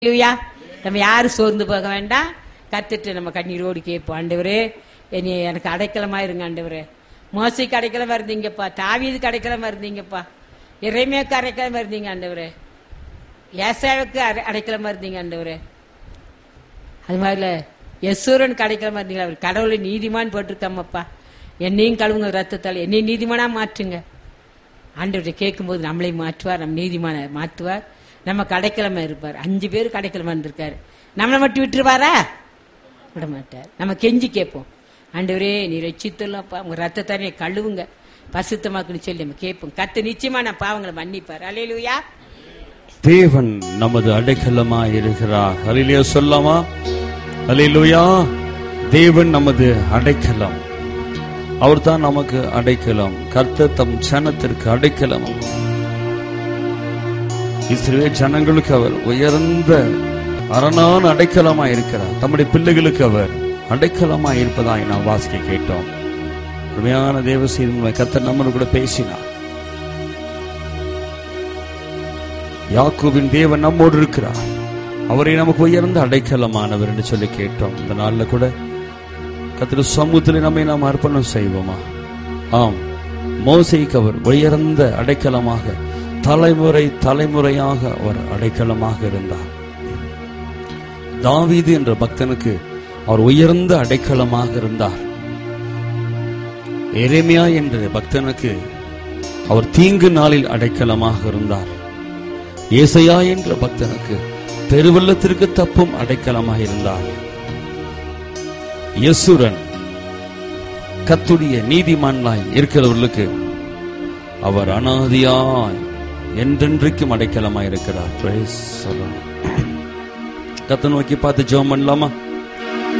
இல்லையா நம்ம யாரும் சோர்ந்து போக வேண்டாம் கத்துட்டு நம்ம கண்ணீரோடு கேட்போம் ஆண்டவரே என்னை எனக்கு அடைக்கலமா இருங்க ஆண்டவரே மோசைக்கு அடைக்கலமா இருந்தீங்கப்பா தாவீதுக்கு அடைக்கலமா இருந்தீங்கப்பா இறைமையாக்கு அடைக்கலமா இருந்தீங்க ஆண்டவரே ஏசாவுக்கு அடை- அடைக்கலமா இருந்தீங்க ஆண்டவரே அது மாதிரில யசூரனுக்கு அடைக்கலமா இருந்தீங்களா அவர் கடவுளை நீதிமான் போட்டிருக்காமப்பா என்னையும் கழுவுங்க ரத்தத்தால் என்னையும் நீதிமானா மாற்றுங்க ஆண்டவர்கிட்ட கேட்கும்போது நம்மளை மாற்றுவார் நம்ம நீதிமான மாற்றுவார் நம்ம கடைக்கிழமை இருப்பார் அஞ்சு பேர் கடைக்கிழமை இருந்திருக்காரு நம்மளை மட்டும் விட்டுருவாரா விட மாட்டார் நம்ம கெஞ்சி கேட்போம் ஆண்டவரே நீ ரட்சித்துள்ளப்பா உங்க ரத்தத்தானே கழுவுங்க பசுத்தமாக்குன்னு சொல்லி நம்ம கேட்போம் கத்து நிச்சயமா நான் பாவங்களை மன்னிப்பார் அலையிலுயா தேவன் நமது அடைக்கலமாய் இருக்கிறார் ஹalleluya சொல்லாமா ஹalleluya தேவன் நமது அடைக்கலம் அவர்தான் நமக்கு அடைக்கலம் கர்த்தர் தம் ஜனத்திற்கு அடைக்கலம் இஸ்ரவேல் ஜனங்களுக்கு அவர் உயர்ந்த அரணான அடைக்கலமாய் இருக்கிறார் தம்முடைய பிள்ளைகளுக்கு அவர் அடைக்கலமாய் இருப்பதாய் நாம் வாசிக்க கேட்டோம் உண்மையான தேவசீதன் கர்த்தர் நம்மளோட கூட பேசினார் யாக்கோபின் தேவன் நம்மோடு இருக்கிறார் அவரை நமக்கு உயர்ந்த அடைக்கலமானவர் என்று சொல்லி கேட்டோம் இந்த நாள்ல கூட கத்திர சமூகத்தில் நம்மை நாம் அர்ப்பணம் செய்வோமா ஆம் மோசைக்கு அவர் உயர்ந்த அடைக்கலமாக தலைமுறை தலைமுறையாக அவர் அடைக்கலமாக இருந்தார் தாவீது என்ற பக்தனுக்கு அவர் உயர்ந்த அடைக்கலமாக இருந்தார் எரேமியா என்ற பக்தனுக்கு அவர் தீங்கு நாளில் அடைக்கலமாக இருந்தார் ஏசையா என்ற பக்தனுக்கு பெருவெள்ளத்திற்கு தப்பும் அடைக்கலமாக இருந்தார் யசுரன் கத்துடைய நீதிமான்லாய் இருக்கிறவர்களுக்கு அவர் அனாதியாய் என்றென்றைக்கும் அடைக்கலமாய் இருக்கிறார் Praise the Lord. கத்தை நோக்கி பார்த்து ஜெபம் பண்ணலாமா